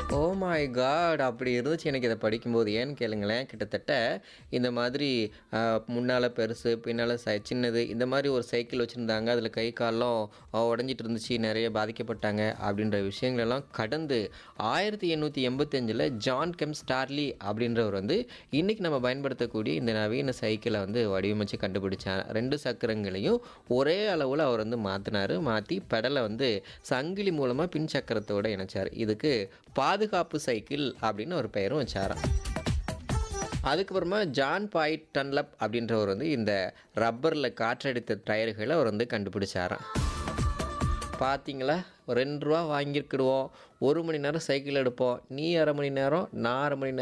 Oh my God! அப்படி இருந்துச்சு எனக்கு இத படிக்கும்போது. ஏன்னு கேளுங்களேன், கிட்டத்தட்ட இந்த மாதிரி அ முன்னால பெருசு, பின்னால ச சின்னது இந்த மாரி ஒரு சைக்கிள் வச்சிருந்தாங்க. அதில கை கால்லாம் அ உடைஞ்சிட்டு இருந்துச்சு. நெறைய பாதிக்கப்பட்டாங்க. அப்படின்ற விஷயங்களெல்லாம் கடந்து 1885ல ஜான் கெம் ஸ்டார்லி அப்படின்றவர் வந்து, இன்னைக்கு நம்ம பயன்படுத்தக்கூடிய இந்த நவீன சைக்கிள வந்து வடிவமைச்சு கண்டுபிடிச்சார். 2 சக்கரங்களையும் ஒரே அளவுல அவர் வந்து மாத்துனாரு. மாத்தி பெடல வந்து சங்கிலி மூலமா பின் சக்கரத்தோட இணைச்சாரு. இதுக்கு பாதுகாப்பு சைக்கிள் அப்படின்னு ஒரு பெயரும் வச்சாராம். அதுக்கப்புறமா ஜான் பாயிட் டன்லப் அப்படின்றவர் வந்து இந்த ரப்பர்ல காற்றடித்த டயர்கள அவர் வந்து கண்டுபிடிச்சாராம். பார்த்தீங்களா? ரூ. 2 வாங்கியிருக்கிடுவோம். 1 மணி நேரம் சைக்கிள் எடுப்போம். நீ 1/2 மணி நேரம், நான் 1/2 மணி நேரம்